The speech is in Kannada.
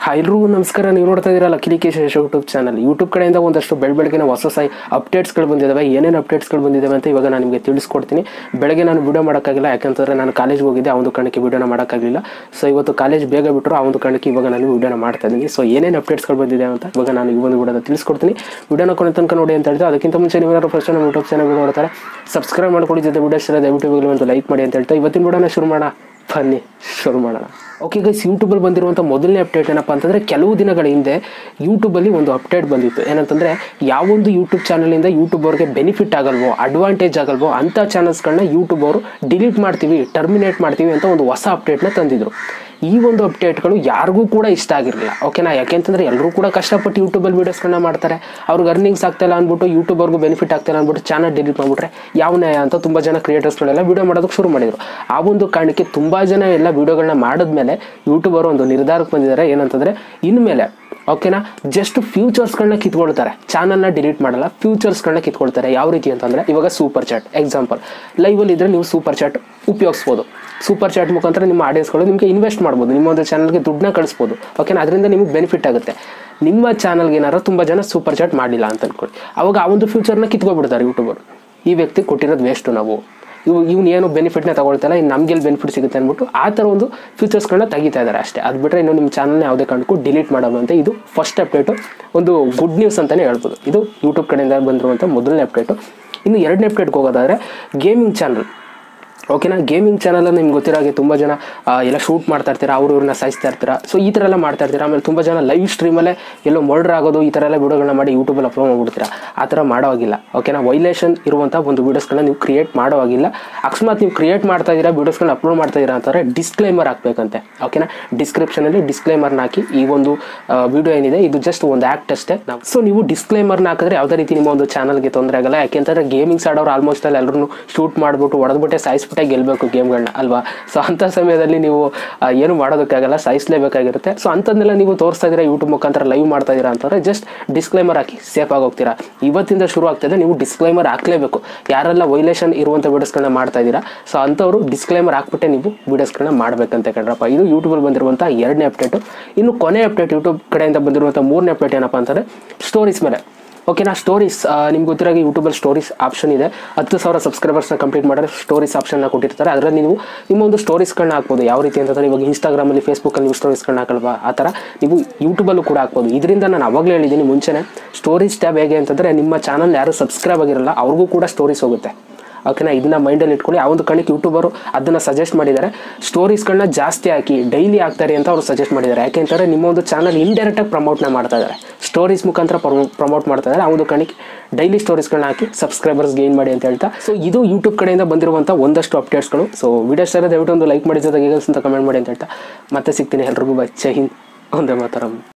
ಹಾಯ್ ಎಲ್ರಿಗೂ ನಮಸ್ಕಾರ ನೀವು ನೋಡ್ತಾ ಇದ್ದೀರಾ ಲಕ್ಕಿಲಿ ಕೇಶೇಶ್ ಯೂಟ್ಯೂಬ್ ಚಾನಲ್ ಯೂಟ್ಯೂಬ್ ಕಡೆಯಿಂದ ಒಂದಷ್ಟು ಬೆಳ ಬೆಳಗಿನ ಹೊಸ ಹೊಸ ಅಪ್ಡೇಟ್ಸ್ಗಳು ಬಂದಿದ್ದಾವೆ ಏನೇನು ಅಪ್ಡೇಟ್ಸ್ಗಳು ಬಂದಿದ್ದಾವೆ ಅಂತ ಇವಾಗ ನಾನು ನಿಮಗೆ ತಿಳಿಸ್ಕೊಡ್ತೀನಿ ಬೆಳಗ್ಗೆ ನಾನು ವಿಡಿಯೋ ಮಾಡೋಕ್ಕಾಗಿಲ್ಲ ಯಾಕಂತಂದರೆ ನಾನು ಕಾಲೇಜ್ಗೆ ಹೋಗಿದ್ದೆ ಆ ಒಂದು ಕಾರಣಕ್ಕೆ ವಿಡಿಯೋನ ಮಾಡೋಕ್ಕಾಗಲಿಲ್ಲ ಸೊ ಇವತ್ತು ಕಾಲೇಜ್ ಬೇಗ ಬಿಟ್ಟರು ಆ ಒಂದು ಕಾರಣಕ್ಕೆ ಇವಾಗ ನಾನು ವಿಡಿಯೋನ ಮಾಡ್ತಾ ಇದ್ದೀನಿ ಸೊ ಏನೇನು ಅಪ್ಡೇಟ್ಸ್ಗಳು ಬಂದಿದೆ ಅಂತ ಇವಾಗ ನಾನು ಈ ಒಂದು ವಿಡಿಯೋನ ತಿಳಿಸ್ಕೊಡ್ತೀನಿ ವಿಡಿಯೋನ ಕೊನೆ ತನಕ ನೋಡಿ ಅಂತ ಹೇಳ್ತಾ ಅದಕ್ಕಿಂತ ಮುಂಚೆ ನೀವೇನಾದ್ರು ಫಸ್ಟ್ ನಮ್ಮ ಯೂಟ್ಯೂಬ್ ಚಾನಲ್ ನೋಡ್ತಾರೆ ಸಬ್ಸ್ಕ್ರೈಬ್ ಮಾಡ್ಕೊಳ್ಳಿ ಜೊತೆ ವಿಡಿಯೋ ಇಷ್ಟ ದಯವಿಟ್ಟು ಇವಾಗಲೇ ಒಂದು ಲೈಕ್ ಮಾಡಿ ಅಂತ ಹೇಳ್ತಾ ಇವತ್ತಿನ ವಿಡಿಯೋನ ಶುರು ಮಾಡೋಣ ಬನ್ನಿ ಶುರು ಮಾಡೋಣ ಓಕೆ ಗೈಸ್ ಯೂಟ್ಯೂಬಲ್ಲಿ ಬಂದಿರುವಂಥ ಮೊದಲನೇ ಅಪ್ಡೇಟ್ ಏನಪ್ಪ ಅಂತಂದರೆ ಕೆಲವು ದಿನಗಳ ಹಿಂದೆ ಯೂಟ್ಯೂಬಲ್ಲಿ ಒಂದು ಅಪ್ಡೇಟ್ ಬಂದಿತ್ತು ಏನಂತಂದರೆ ಯಾವೊಂದು ಯೂಟ್ಯೂಬ್ ಚಾನಲಿಂದ ಯೂಟ್ಯೂಬ್ ಅವ್ರಿಗೆ ಬೆನಿಫಿಟ್ ಆಗಲ್ವೋ ಅಡ್ವಾಂಟೇಜ್ ಆಗಲ್ವೋ ಅಂಥ ಚಾನಲ್ಸ್ಗಳನ್ನ ಯೂಟ್ಯೂಬ್ ಅವರು ಡಿಲೀಟ್ ಮಾಡ್ತೀವಿ ಟರ್ಮಿನೇಟ್ ಮಾಡ್ತೀವಿ ಅಂತ ಒಂದು ಹೊಸ ಅಪ್ಡೇಟ್ನ ತಂದಿದ್ರು ಈ ಒಂದು ಅಪ್ಡೇಟ್ಗಳು ಯಾರಿಗೂ ಕೂಡ ಇಷ್ಟ ಆಗಿರಲಿಲ್ಲ ಓಕೆನಾ ಯಾಕೆಂತಂದ್ರೆ ಎಲ್ಲರೂ ಕೂಡ ಕಷ್ಟಪಟ್ಟು ಯೂಟ್ಯೂಬಲ್ಲಿ ವೀಡಿಯೋಸ್ಗಳನ್ನ ಮಾಡ್ತಾರೆ ಅವ್ರಿಗೆ ಅರ್ನಿಂಗ್ಸ್ ಆಗ್ತಾಯಿಲ್ಲ ಅಂದ್ಬಿಟ್ಟು ಯೂಟ್ಯೂಬ್ ಅವ್ರಿಗೂ ಬೆನಿಫಿಟ್ ಆಗ್ತಾಯಿಲ್ಲ ಅಂದ್ಬಿಟ್ಟು ಚಾನಲ್ ಡಿಲೀಟ್ ಮಾಡಿಬಿಟ್ರೆ ಯಾವ ನ್ಯಾಯ ಅಂತ ತುಂಬ ಜನ ಕ್ರಿಯೇಟರ್ಸ್ಗಳೆಲ್ಲ ವೀಡಿಯೋ ಮಾಡೋದಕ್ಕೆ ಶುರು ಮಾಡಿದರು ಆ ಒಂದು ಕಾರಣಕ್ಕೆ ತುಂಬ ಜನ ಎಲ್ಲ ವೀಡಿಯೋಗಳನ್ನ ಮಾಡಿದ್ಮೇಲೆ ಯೂಟ್ಯೂಬ್ ಅವರು ಒಂದು ನಿರ್ಧಾರಕ್ಕೆ ಬಂದಿದ್ದಾರೆ ಏನಂತಂದರೆ ಇನ್ಮೇಲೆ ಓಕೆನಾ ಜಸ್ಟ್ ಫ್ಯೂಚರ್ಸ್ಗಳನ್ನ ಕಿತ್ಕೊಳ್ತಾರೆ ಚಾನಲ್ನ ಡಿಲೀಟ್ ಮಾಡಲ್ಲ ಫ್ಯೂಚರ್ಸ್ಗಳನ್ನ ಕಿತ್ಕೊಳ್ತಾರೆ ಯಾವ ರೀತಿ ಅಂತಂದರೆ ಇವಾಗ ಸೂಪರ್ ಚಾಟ್ ಎಕ್ಸಾಂಪಲ್ ಲೈವಲ್ಲಿ ಇದ್ರೆ ನೀವು ಸೂಪರ್ ಚಾಟ್ ಉಪಯೋಗಿಸ್ಬೋದು ಸೂಪರ್ ಚಾಟ್ ಮುಖಾಂತರ ನಿಮ್ಮ ಆಡಿಯನ್ಸ್ಗಳು ನಿಮಗೆ ಇನ್ವೆಸ್ಟ್ ಮಾಡ್ಬೋದು ನಿಮ್ಮ ಒಂದು ಚಾನಲ್ಗೆ ದುಡ್ಡನ್ನ ಕಳಿಸ್ಬೋದು ಓಕೆನಾ ಅದರಿಂದ ನಿಮಗೆ ಬೆನಿಫಿಟ್ ಆಗುತ್ತೆ ನಿಮ್ಮ ಚಾನಲ್ಗೆ ಏನಾರು ತುಂಬ ಜನ ಸೂಪರ್ ಚಾಟ್ ಮಾಡಿಲ್ಲ ಅಂತ ಅನ್ಕೊಳ್ಳಿ ಅವಾಗ ಆ ಒಂದು ಫ್ಯೂಚರ್ನ ಕಿತ್ಕೊಬಿಡ್ತಾರೆ ಯೂಟ್ಯೂಬರ್ ಈ ವ್ಯಕ್ತಿ ಕೊಟ್ಟಿರೋದು ವೇಸ್ಟು ನಾವು ಇವು ಇವ್ನು ಏನು ಬೆನಿಫಿಟ್ನ ತಗೊಳ್ತಲ್ಲ ಇನ್ನು ನಮ್ಗೆ ಎಲ್ಲಿ ಬೆನಿಫಿಟ್ ಸಿಗುತ್ತೆ ಅಂದ್ಬಿಟ್ಟು ಆ ಥರ ಒಂದು ಫೀಚರ್ಸ್ಗಳನ್ನ ತೆಗಿತಾ ಇದ್ದಾರೆ ಅಷ್ಟೇ ಅದು ಬಿಟ್ಟರೆ ಇನ್ನು ನಿಮ್ಮ ಚಾನಲ್ನ ಯಾವುದೇ ಕಾರಣಕ್ಕೂ ಡಿಲೀಟ್ ಮಾಡೋದು ಅಂತ ಇದು ಫಸ್ಟ್ ಅಪ್ಡೇಟು ಒಂದು ಗುಡ್ ನ್ಯೂಸ್ ಅಂತಲೇ ಹೇಳ್ಬೋದು ಇದು ಯೂಟ್ಯೂಬ್ ಕಡೆಯಿಂದ ಬಂದಿರುವಂಥ ಮೊದಲನೇ ಅಪ್ಡೇಟು ಇನ್ನು ಎರಡನೇ ಅಪ್ಡೇಟ್ಗೆ ಹೋಗೋದಾದರೆ ಗೇಮಿಂಗ್ ಚಾನಲ್ ಓಕೆನಾ ಗೇಮಿಂಗ್ ಚಾನಲ್ ನಿಮ್ಗೆ ಗೊತ್ತಿರೋ ಹಾಗೆ ತುಂಬ ಜನ ಆ, ಎಲ್ಲ ಶೂಟ್ ಮಾಡ್ತಾ ಇರ್ತೀರಾ ಅವ್ರು ಇವ್ರನ್ನ ಸಾಯಿಸ್ತಾ ಇರ್ತೀರಾ ಸೊ ಈ ಥರ ಎಲ್ಲ ಮಾಡ್ತಾ ಇರ್ತೀರಾ ಆಮೇಲೆ ತುಂಬ ಜನ ಲೈವ್ ಸ್ಟ್ರೀಮಲ್ಲೇ ಎಲ್ಲೋ ಮರ್ಡರ್ ಆಗೋದು ಈ ಥರ ಎಲ್ಲ ವಿಡಿಯೋಗಳನ್ನ ಮಾಡಿ ಯೂಟ್ಯೂಬಲ್ಲಿ ಅಪ್ಲೋಡ್ ಮಾಡ್ಬಿಡ್ತೀರಾ ಆ ಥರ ಮಾಡೋ ಹಾಗಿಲ್ಲ ಓಕೆನಾ ವೈಲೇಷನ್ ಇರುವಂಥ ಒಂದು ವೀಡಿಯೋಸ್ಗಳನ್ನ ನೀವು ಕ್ರಿಯೇಟ್ ಮಾಡೋ ಹಾಗಿಲ್ಲ ಅಕಸ್ಮಾತ್ ನೀವು ಕ್ರಿಯೇಟ್ ಮಾಡ್ತಾ ಇದ್ದೀರಾ ವೀಡಿಯೋಸ್ಗಳನ್ನ ಅಪ್ಲೋಡ್ ಮಾಡ್ತಾ ಇದ್ದೀರಾ ಅಂತಂದರೆ ಡಿಸ್ಕ್ಲೈಮರ್ ಹಾಕ್ಬೇಕಂತೆ ಓಕೆನಾ ಡಿಸ್ಕ್ರಿಪ್ಷನಲ್ಲಿ ಡಿಸ್ಕ್ಲೈಮರ್ನ ಹಾಕಿ ಈ ಒಂದು ವಿಡಿಯೋ ಏನಿದೆ ಇದು ಜಸ್ಟ್ ಒಂದು ಆ್ಯಕ್ಟ್ ಅಷ್ಟೇ ಸೊ ನೀವು ಡಿಸ್ಕ್ಲೈಮರ್ನ ಹಾಕಿದ್ರೆ ಯಾವುದೇ ರೀತಿ ನಿಮ್ಮ ಒಂದು ಚಾನಲ್ಗೆ ತೊಂದರೆ ಆಗಲ್ಲ ಯಾಕೆಂತಂದ್ರೆ ಗೇಮಿಂಗ್ಸ್ ಆಡೋರು ಆಲ್ಮೋಸ್ಟ್ ಅಲ್ಲಿ ಎಲ್ಲರೂ ಶೂಟ್ ಮಾಡಿಬಿಟ್ಟು ಹೊಡೆದ್ಬಿಟ್ಟೆ ಸಾಯಿಸ್ಬಿಟ್ಟೆ ಗೆಲ್ಲಬೇಕು ಗೇಮ್ಗಳನ್ನ ಅಲ್ವಾ ಸೊ ಅಂಥ ಸಮಯದಲ್ಲಿ ನೀವು ಆ, ಏನು ಮಾಡೋದಕ್ಕಾಗಲ್ಲ ಸಾಯಿಸಲೇಬೇಕಾಗಿರುತ್ತೆ ಸೊ ಅಂಥದ್ದನ್ನೆಲ್ಲ ನೀವು ತೋರಿಸ್ತಾ ಇದ್ದೀರಾ ಯೂಟ್ಯೂಬ್ ಮುಖಾಂತರ ಲೈವ್ ಮಾಡ್ತಾ ಇದ್ದೀರಾ ಅಂತಂದರೆ ಜಸ್ಟ್ ಡಿಸ್ಕ್ಲೈಮರ್ ಹಾಕಿ ಸೇಫ್ ಆಗಿ ಹೋಗ್ತೀರಾ ಇವತ್ತಿಂದ ಶುರು ಆಗ್ತದೆ ನೀವು ಡಿಸ್ಕ್ಲೈಮರ್ ಹಾಕ್ಲೇಬೇಕು ಯಾರೆಲ್ಲ ವೈಲೇಷನ್ ಇರುವಂಥ ವೀಡಿಯೋಸ್ಗಳನ್ನ ಮಾಡ್ತಾ ಇದ್ದೀರಾ ಸೊ ಅಂಥವ್ರು ಡಿಸ್ಕ್ಲೈಮರ್ ಹಾಕ್ಬಿಟ್ಟೆ ನೀವು ವೀಡಿಯೋಸ್ಗಳನ್ನ ಮಾಡಬೇಕಂತ ಕಣ್ರಪ್ಪ ಇದು ಯೂಟ್ಯೂಬಲ್ಲಿ ಬಂದಿರುವಂಥ ಎರಡನೇ ಅಪ್ಡೇಟು ಇನ್ನು ಕೊನೆ ಅಪ್ಡೇಟ್ ಯೂಟ್ಯೂಬ್ ಕಡೆಯಿಂದ ಬಂದಿರುವಂಥ ಮೂರನೇ ಅಪ್ಡೇಟ್ ಏನಪ್ಪ ಅಂತಂದರೆ ಸ್ಟೋರೀಸ್ ಮೇಲೆ ಓಕೆನಾ ಸ್ಟೋರೀಸ್ ನಿಮ್ಗೆ ಗೊತ್ತಿರಾಗಿ ಯೂಟ್ಯೂಬಲ್ಲಿ ಸ್ಟೋರೀಸ್ ಆಪ್ಷನ್ ಇದೆ ಹತ್ತು ಸಾವಿರ ಸಬ್ಸ್ಕ್ರೈಬರ್ಸ್ನ ಕಂಪ್ಲೀಟ್ ಮಾಡಿದ್ರೆ ಸ್ಟೋರೀಸ್ ಆಪ್ಷನ್ನ ಕೊಟ್ಟಿರ್ತಾರೆ ಅದರಲ್ಲಿ ನೀವು ನಿಮ್ಮ ಒಂದು ಸ್ಟೋರೀಸ್ಗಳನ್ನ ಹಾಕ್ಬೋದು ಯಾವ ರೀತಿ ಅಂತಂದರೆ ಇವಾಗ ಇನ್ಸ್ಟಾಗ್ರಾಮಲ್ಲಿ ಫೇಸ್ಬುಕ್ಕಲ್ಲಿ ನೀವು ಸ್ಟೋರೀಸ್ಗಳನ್ನ ಹಾಕಲ್ವಾ ಆ ಥರ ನೀವು ಯೂಟ್ಯೂಬಲ್ಲೂ ಕೂಡ ಹಾಕ್ಬೋದು ಇದರಿಂದ ನಾನು ಅವಾಗಲೇ ಹೇಳಿದ್ದೀನಿ ಮುಂಚೆನೇ ಸ್ಟೋರೀಸ್ ಟ್ಯಾಬ್ ಹೇಗೆ ಅಂತಂದರೆ ನಿಮ್ಮ ಚಾನಲ್ ಯಾರು ಸಬ್ಸ್ಕ್ರೈಬ್ ಆಗಿರಲ್ಲ ಅವ್ರಿಗೂ ಕೂಡ ಸ್ಟೋರೀಸ್ ಹೋಗುತ್ತೆ ಓಕೆನಾ ಇದನ್ನ ಮೈಂಡಲ್ಲಿ ಇಟ್ಕೊಳ್ಳಿ ಆ ಒಂದು ಕಾರಣಕ್ಕೆ ಯೂಟ್ಯೂಬರು ಅದನ್ನು ಸಜೆಸ್ಟ್ ಮಾಡಿದ್ದಾರೆ ಸ್ಟೋರೀಸ್ಗಳನ್ನ ಜಾಸ್ತಿ ಹಾಕಿ ಡೈಲಿ ಹಾಕ್ತಾರೆ ಅಂತ ಅವರು ಸಜೆಸ್ಟ್ ಮಾಡಿದ್ದಾರೆ ಯಾಕೆ ಅಂತಂದರೆ ನಿಮ್ಮ ಒಂದು ಚಾನಲ್ ಇಂಡೈರೆಕ್ಟಾಗಿ ಪ್ರಮೋಟ್ನ ಮಾಡ್ತಾ ಇದ್ದಾರೆ ಸ್ಟೋರೀಸ್ ಮುಖಾಂತರ ಪ್ರಮೋಟ್ ಮಾಡ್ತಾ ಇದ್ದಾರೆ ಆ ಒಂದು ಕಾರಣಕ್ಕೆ ಡೈಲಿ ಸ್ಟೋರೀಸ್ಗಳನ್ನ ಹಾಕಿ ಸಬ್ಸ್ಕ್ರೈಬರ್ಸ್ ಗೇನ್ ಮಾಡಿ ಅಂತ ಹೇಳ್ತಾ ಸೊ ಇದು ಯೂಟ್ಯೂಬ್ ಕಡೆಯಿಂದ ಬಂದಿರುವಂಥ ಒಂದಷ್ಟು ಅಪ್ಡೇಟ್ಸ್ಗಳು ಸೊ ವಿಡಿಯೋ ಇಷ್ಟ ದಯವಿಟ್ಟು ಒಂದು ಲೈಕ್ ಮಾಡಿ ಜೊತೆಗೆ ಅಂತ ಕಮೆಂಟ್ ಮಾಡಿ ಅಂತ ಹೇಳ್ತಾ ಮತ್ತೆ ಸಿಗ್ತೀನಿ ಎಲ್ರಿಗೂ ಬೈ ಜೈ ಹಿಂದ್ ಒಂದೇ ಮಾತರಂ